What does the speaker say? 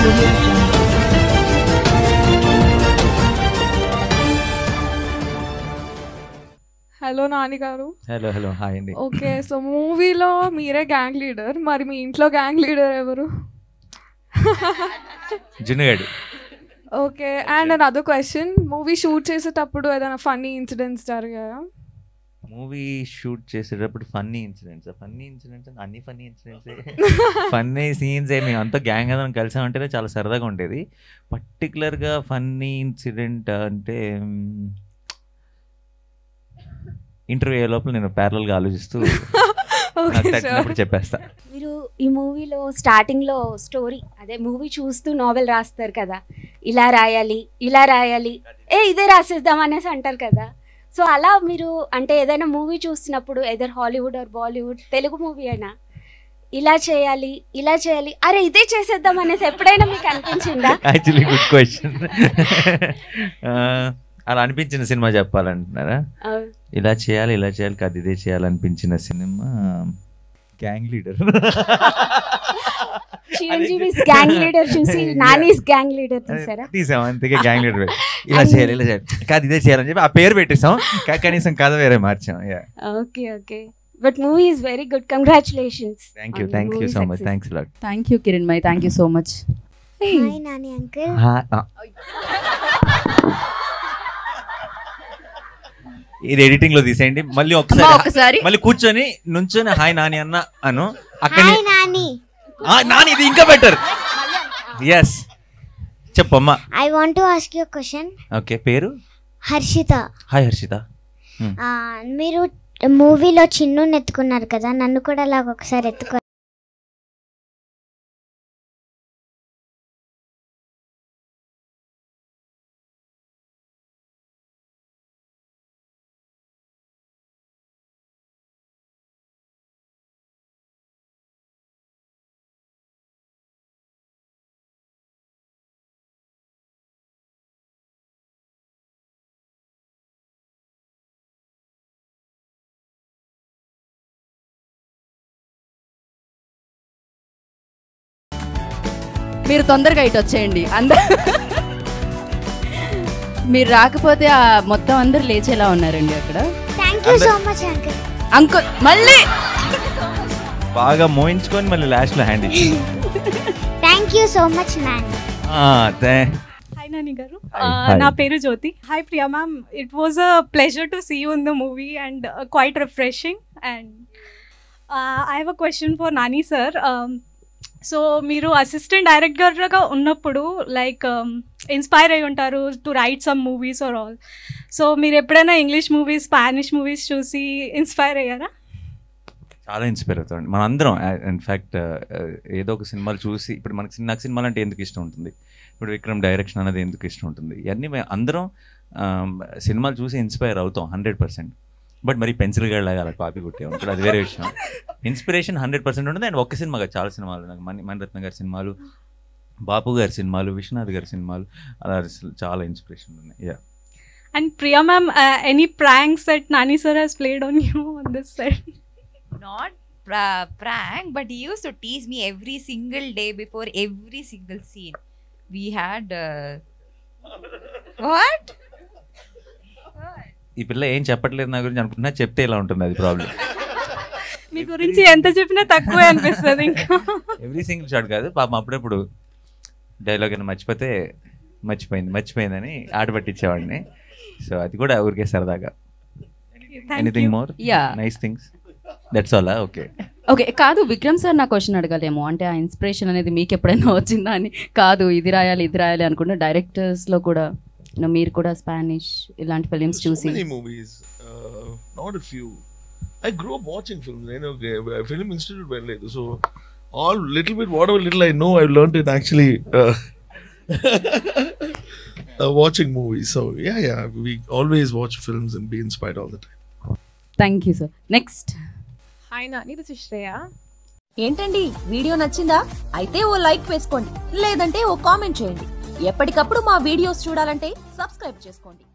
audio jungle. Hello Nani garu hello hello hi అండి okay so మూవీలో మీరే గ్యాంగ్ లీడర్ మరి మీ ఇంట్లో గ్యాంగ్ లీడర్ ఎవరు జున్నుగాడు okay and and other question movie shoot చేసేటప్పుడు ఏదైనా ఫన్నీ ఇన్సిడెంట్స్ జరిగాయా మూవీ షూట్ చేసేటప్పుడు ఫన్నీ ఇన్సిడెంట్స్ ఫన్నీ ఇన్సిడెంట్స్ అన్ని ఫన్నీ ఇన్సిడెంట్స్ ఫన్నీ సీన్స్ మేము అంతా గ్యాంగ్ అందరం కలిసామంటేనే చాలా సరదాగా ఉండేది పర్టికులర్గా ఫన్నీ ఇన్సిడెంట్ అంటే ఇంటర్వ్యూ అయ్యే లోపల నేను ప్యారల్గా ఆలోచిస్తూ నాకు ఓకే తట్టినప్పుడు చెప్పేస్తా మీరు ఈ మూవీలో స్టార్టింగ్లో స్టోరీ అదే మూవీ చూస్తూ నావెల్ రాస్తారు కదా ఇలా రాయాలి ఇలా రాయాలి ఏ ఇదే రాసేద్దాం అనేసి అంటారు కదా సో అలా మీరు అంటే ఏదైనా మూవీ చూస్తున్నప్పుడు either Hollywood or Bollywood Telugu movie అయినా ఇలా చేయాలి ఇలా చేయాలి అరే ఇదే చేసేద్దాం అనేసి ఎప్పుడైనా మీకు అనిపించిందా యాక్చువల్లీ గుడ్ క్వశ్చన్ అలా అనిపించిన సినిమా చెప్పాలంటున్నారా ఆ, ఇలా చేయాలి ఇలా చేయాలి కాదు ఇదే చేయాలనిపించిన సినిమా gang leader Chiranjeevi's gang leader చూసి నానీస్ గ్యాంగ్ లీడర్ చూసారా తీసాం అంతకే గ్యాంగ్ లీడర్ ఇలా చేయాలి ఇలా చేయాలి కాదు ఇదే చేయాలని చెప్పి ఆ పేరు పెట్టేసాం కా- కనీసం కథ వేరే మార్చాం okay okay but movie is very good congratulations thank you thank you so much thanks lot thank you Kiran my thank you so much hi Nani uncle ఇది ఎడిటింగ్ లో తీసేయండి మళ్ళీ అమ్మా, ఒకసారి ఒకసారి మళ్ళీ కూర్చొని నుంచొని హాయ్ నాని అన్న అను అక్కడ హాయ్ నాని నాని ఇది ఇంకా బెటర్ ఎస్ చెప్పమ్మా I want to ask you question okay పేరు హర్షిత హాయ్ హర్షిత ఆ, మీరు మూవీలో చిన్ను ఎత్తుకున్నారు కదా నన్ను కూడా అలాగ ఒకసారి ఎత్తుకో మీరు తొందరగా ఇటు వచ్చేయండి అందరు మీరు రాకపోతే ఆ మొత్తం అందరు లేచేలా ఉన్నారండి అక్కడ thank you so much uncle uncle మళ్ళీ బాగా మోయించుకొని మళ్ళీ లాస్ట్ లో హ్యాండ్ ఇచ్చి thank you so much Nani hi Nani garu Hi, Uh, hi. నా పేరు Jyothi hi Priya ma'am it was a pleasure to see you in the movie and quite refreshing and I have a question for Nani sir so మీరు assistant డైరెక్టర్గా ఉన్నప్పుడు like inspire అయి ఉంటారు to write some movies are all so మీరు ఎప్పుడైనా English movies Spanish movies చూసి inspire అయ్యారా చాలా ఇన్స్పైర్ అవుతాం మనందరం ఇన్ఫ్యాక్ట్ ఏదో ఒక సినిమాలు చూసి ఇప్పుడు మనకి సినిమా నాకు సినిమాలు అంటే ఎందుకు ఇష్టం ఉంటుంది ఇప్పుడు విక్రమ్ డైరెక్షన్ అనేది ఎందుకు ఇష్టం ఉంటుంది ఇవన్నీ మేము అందరం um, సినిమాలు చూసి ఇన్స్పైర్ అవుతాం హండ్రెడ్ పర్సెంట్ బట్ మరి పెన్సిల్ గడ్లాగా అలా కాపీ కొట్టాం ఇప్పుడు అది వేరే విషయం ఇన్స్పిరేషన్ హండ్రెడ్ పర్సెంట్ ఉంటుంది అండ్ ఒక్క సినిమా కాదు చాలా సినిమాలు నాకు మణి మణిరత్న గారి సినిమాలు బాపు గారి సినిమాలు విశ్వనాథ్ గారి సినిమాలు అలా అసలు చాలా ఇన్స్పిరేషన్ ఉన్నాయి yeah and Priya ma'am any pranks that Nani sir has played on you on this set not pra- prank, but he used to tease me every single day before every single scene. We had. Uh, what? ఈ పిల్ల ఏం చెప్పట్లేదు నా గురించి అనుకుంటున్నా చెప్తే ఇలా ఉంటుంది అది ప్రాబ్లం మీ గురించి ఎంత చెప్పినా తక్కువే అనిపిస్తుంది ఇంకా ఎవ్రీ సింగిల్ షాట్ కాదు పాపం అప్పుడప్పుడు డైలాగ్ అని మర్చిపోతే మర్చిపోయింది మర్చిపోయిందని ఆట పట్టించేవాడిని సో అది కూడా ఊరికే సరదాగా anything more yeah nice things that's all okay okay కాదు విక్రమ్ సార్ నా క్వశ్చన్ అడగలేము అంటే ఆ ఇన్స్పిరేషన్ అనేది మీకు ఎప్పుడైనా వచ్చిందా అని కాదు ఇది రాయాలి ఇది రాయాలి అనుకుంటే డైరెక్టర్స్లో కూడా you know, మీరు కూడా స్పానిష్ ఇలాంటి ఫిలిమ్స్ So చూసి many movies, uh, not a few. I grew up watching films. I know uh, Film Institute వెళ్ళలేదు so all little bit whatever little I know I've learned it actually uh, uh, watching movies. So yeah, yeah, we always watch films and be inspired all the time. Thank you sir next hi Nani this is Shreya ఏంటండి video నచ్చిందా అయితే ఓ like వేసుకోండి లేదంటే ఓ comment చేయండి ఎప్పటికప్పుడు మా videos చూడాలంటే subscribe చేసుకోండి